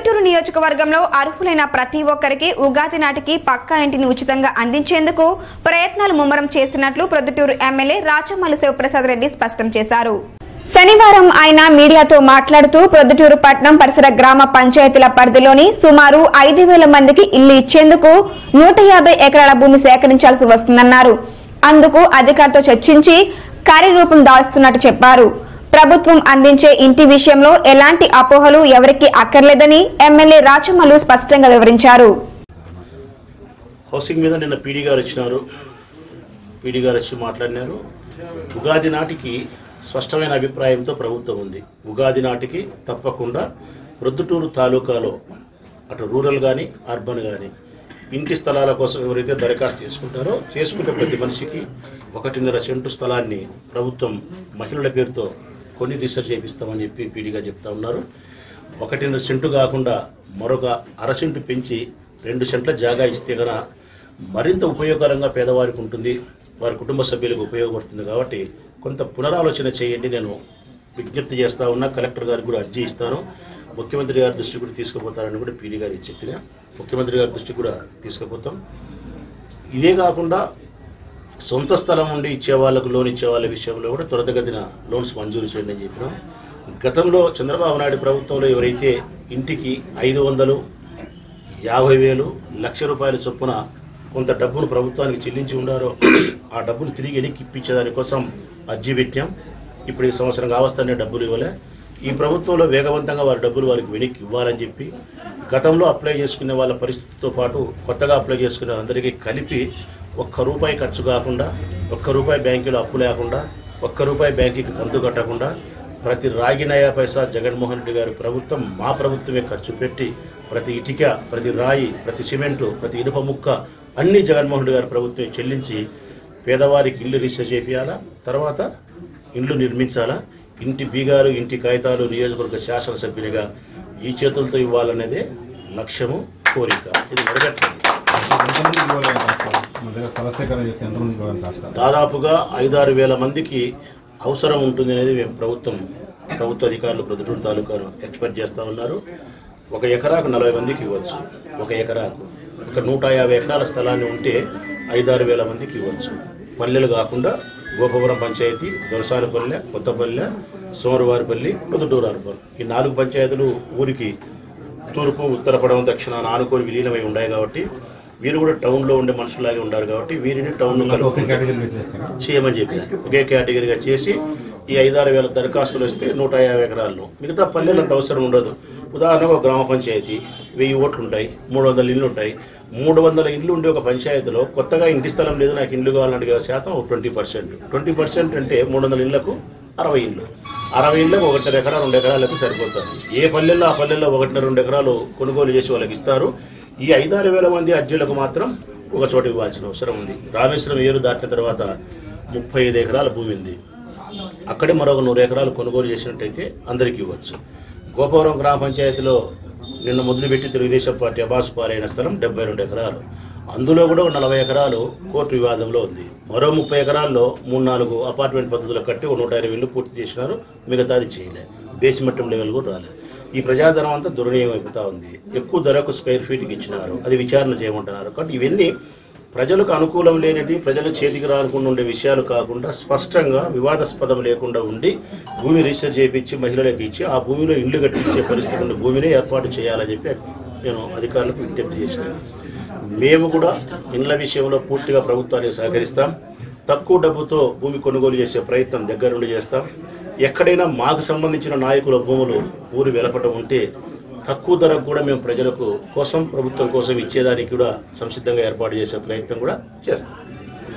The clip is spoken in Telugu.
ప్రొద్దుటూరు నియోజకవర్గంలో అర్హులైన ప్రతి ఒక్కరికి ఉగాది నాటికి పక్కా ఇంటిని ఉచితంగా అందించేందుకు ప్రయత్నాలు ముమ్మరం చేస్తున్నట్లు ప్రొద్దుటూరు ఎమ్మెల్యే రాచమల్లు శివప్రసాద్ రెడ్డి స్పష్టం చేశారు శనివారం ఆయన మీడియాతో మాట్లాడుతూ ప్రొద్దుటూరు పట్నం పరిసర గ్రామ పంచాయతీల పరిధిలోని సుమారు ఐదు వేల మందికి ఇల్లు ఇచ్చేందుకు నూట యాభై ఎకరాల భూమి సేకరించాల్సి వస్తుందన్నారు అందుకు అధికారులతో చర్చించి కార్యరూపం దాల్స్తున్నట్టు చెప్పారు ప్రభుత్వం అందించే ఇంటి విషయంలో ఎలాంటి అపోహలు ఎవరికీ అక్కర్లేదని ఎమ్మెల్యే రాచమల్లు స్పష్టంగా వివరించారు హౌసింగ్ మీద నిన్న పీడీ గారు వచ్చినారు పీడీ గారు వచ్చి మాట్లాడినారు ఉగాది నాటికి స్పష్టమైన అభిప్రాయంతో ప్రభుత్వం ఉంది ఉగాది నాటికి తప్పకుండా ప్రొద్దుటూరు తాలూకాలో అటు రూరల్ కానీ అర్బన్ కానీ ఇంటి స్థలాల కోసం ఎవరైతే దరఖాస్తు చేసుకుంటారో చేసుకునే ప్రతి మనిషికి ఒకటిన్నర సెంటు స్థలాన్ని ప్రభుత్వం మహిళల పేరుతో కొన్ని రీసెర్చ్ చేపిస్తామని చెప్పి పీడీగా చెప్తా ఉన్నారు ఒకటిన్నర సెంటు కాకుండా మరొక అర సెంటు పెంచి రెండు సెంట్ల జాగా ఇస్తే గన మరింత ఉపయోగకరంగా పేదవారికి ఉంటుంది వారి కుటుంబ సభ్యులకు ఉపయోగపడుతుంది కాబట్టి కొంత పునరాలోచన చేయండి నేను విజ్ఞప్తి చేస్తా ఉన్నా కలెక్టర్ గారికి కూడా అర్జీ ఇస్తాను ముఖ్యమంత్రి గారి దృష్టికి కూడా తీసుకుపోతారని కూడా పీడీ గారికి చెప్పిన ముఖ్యమంత్రి గారి దృష్టికి కూడా తీసుకుపోతాం ఇదే కాకుండా సొంత స్థలం ఉండి ఇచ్చే వాళ్ళకు లోన్ ఇచ్చే వాళ్ళ విషయంలో కూడా త్వరితగతిన లోన్స్ మంజూరు చేయండి అని చెప్పినాం గతంలో చంద్రబాబు నాయుడు ప్రభుత్వంలో ఎవరైతే ఇంటికి ఐదు వందలు యాభై వేలు లక్ష రూపాయల చొప్పున కొంత డబ్బును ప్రభుత్వానికి చెల్లించి ఉండారో ఆ డబ్బును తిరిగి వెనక్కి ఇప్పించేదానికోసం అర్జీ పెట్టాం ఇప్పుడు ఈ సంవత్సరం కావస్తానే డబ్బులు ఇవ్వలే ఈ ప్రభుత్వంలో వేగవంతంగా వారి డబ్బులు వారికి వెనక్కి ఇవ్వాలని చెప్పి గతంలో అప్లై చేసుకునే వాళ్ళ పరిస్థితితో పాటు కొత్తగా అప్లై చేసుకునే వాళ్ళందరికీ కలిపి ఒక్క రూపాయి ఖర్చు కాకుండా ఒక్క రూపాయి బ్యాంకులో అప్పు లేకుండా ఒక్క రూపాయి బ్యాంకుకి కంతు కట్టకుండా ప్రతి రాగి నయా పైసా జగన్మోహన్ రెడ్డి గారి ప్రభుత్వం మా ప్రభుత్వమే ఖర్చు పెట్టి ప్రతి ఇటుక ప్రతి రాయి ప్రతి సిమెంటు ప్రతి ఇనుప ముక్క అన్ని జగన్మోహన్ రెడ్డి గారి ప్రభుత్వమే చెల్లించి పేదవారికి ఇల్లు రిజిస్టర్ చేపియాలా తర్వాత ఇండ్లు నిర్మించాలా ఇంటి బీగారు ఇంటి కాగితాలు నియోజకవర్గ శాసనసభ్యునిగా ఈ చేతులతో ఇవ్వాలనేదే లక్ష్యము కోరిక ఇది నెరవేర్చాలి ఎంతమందికి ఇవ్వాలని రాస్తారు మన దగ్గర స్థల సేకరణ చేసి ఎంతమందికి ఇవ్వాలని రాస్తారు దాదాపుగా ఐదారు వేల మందికి అవసరం ఉంటుంది అనేది మేము ప్రభుత్వం ప్రభుత్వ అధికారులు ప్రొద్దుటూరు తాలూకాను ఎక్స్పెక్ట్ చేస్తూ ఉన్నారు ఒక ఎకరాకు నలభై మందికి ఇవ్వచ్చు ఒక ఎకరాకు ఒక నూట యాభై ఎకరాల స్థలాన్ని ఉంటే ఐదారు వేల మందికి ఇవ్వచ్చు పల్లెలు కాకుండా గోపవరం పంచాయతీ దొరసానపల్లె కొత్తపల్లె సోమరవారిపల్లి ప్రొద్దుటూరు అర్బన్ ఈ నాలుగు పంచాయతీలు ఊరికి తూర్పు ఉత్తర పడవ దక్షిణాన ఆనుకొని విలీనమై ఉన్నాయి కాబట్టి వీరు కూడా టౌన్లో ఉండే మనుషులాగే ఉండారు కాబట్టి వీరిని టౌన్ ఒకే కలుపుకుంటారు కేటగిరీలో చేస్తారా చేయమని చెప్పి ఒకే కేటగిరీగా చేసి ఈ ఐదారు వేల దరఖాస్తులు వస్తే నూట యాభై ఎకరాల్లో మిగతా పల్లెలు అంత అవసరం ఉండదు ఉదాహరణకు ఒక గ్రామ పంచాయతీ వెయ్యి ఓట్లు ఉంటాయి మూడు వందల ఇళ్ళు ఉంటాయి మూడు వందల ఇళ్ళు ఉండే ఒక పంచాయతీలో కొత్తగా ఇంటి స్థలం లేదు నాకు ఇల్లు కావాలని అడిగే శాతం ఒక ట్వంటీ పర్సెంట్ ట్వంటీ పర్సెంట్ అంటే మూడు వందల ఇళ్లకు అరవై ఇళ్ళు అరవై ఇళ్ళకు ఒకటిన్నర ఎకరా రెండు ఎకరాలు అయితే సరిపోతుంది ఏ పల్లెల్లో ఆ పల్లెల్లో ఒకటిన్నర రెండు ఎకరాలు కొనుగోలు చేసి వాళ్ళకి ఇస్తారు ఈ ఐదారు వేల మంది అర్జీలకు మాత్రం ఒక చోట ఇవ్వాల్సిన అవసరం ఉంది రామేశ్వరం ఏరు దాటిన తర్వాత ముప్పై ఐదు ఎకరాల భూమి ఉంది అక్కడే మరొక నూరు ఎకరాలు కొనుగోలు చేసినట్టయితే అందరికీ ఇవ్వచ్చు గోపవరం గ్రామ పంచాయతీలో నిన్న మొదలుపెట్టి తెలుగుదేశం పార్టీ అబాసు పాలైన స్థలం డెబ్బై రెండు ఎకరాలు అందులో కూడా ఒక నలభై ఎకరాలు కోర్టు వివాదంలో ఉంది మరో ముప్పై ఎకరాల్లో మూడు నాలుగు అపార్ట్మెంట్ పద్ధతులు కట్టి ఒక నూట ఇరవై ఇల్లు పూర్తి చేసినారు మిగతాది చేయలే బేస్మెంట్ లెవెల్ కూడా రాలేదు ఈ ప్రజాధనం అంతా దుర్వినియోగం అయిపోతా ఉంది ఎక్కువ ధరకు స్క్వేర్ ఫీట్కి ఇచ్చినారు అది విచారణ చేయమంటున్నారు కాబట్టి ఇవన్నీ ప్రజలకు అనుకూలం లేనిది ప్రజలు చేతికి రాకుండా ఉండే విషయాలు కాకుండా స్పష్టంగా వివాదాస్పదం లేకుండా ఉండి భూమి రిజిస్టర్ చేయించి మహిళలకు ఇచ్చి ఆ భూమిలో ఇల్లు కట్టించే పరిస్థితి ఉన్న భూమిని ఏర్పాటు చేయాలని చెప్పి నేను అధికారులకు విజ్ఞప్తి చేసినాను మేము కూడా ఇండ్ల విషయంలో పూర్తిగా ప్రభుత్వానికి సహకరిస్తాం తక్కువ డబ్బుతో భూమి కొనుగోలు చేసే ప్రయత్నం దగ్గరుండి చేస్తాం ఎక్కడైనా మాకు సంబంధించిన నాయకుల భూములు ఊరు వెలపటం ఉంటే తక్కువ ధరకు కూడా మేము ప్రజలకు కోసం ప్రభుత్వం కోసం ఇచ్చేదానికి కూడా సంసిద్ధంగా ఏర్పాటు చేసే ప్రయత్నం కూడా చేస్తాం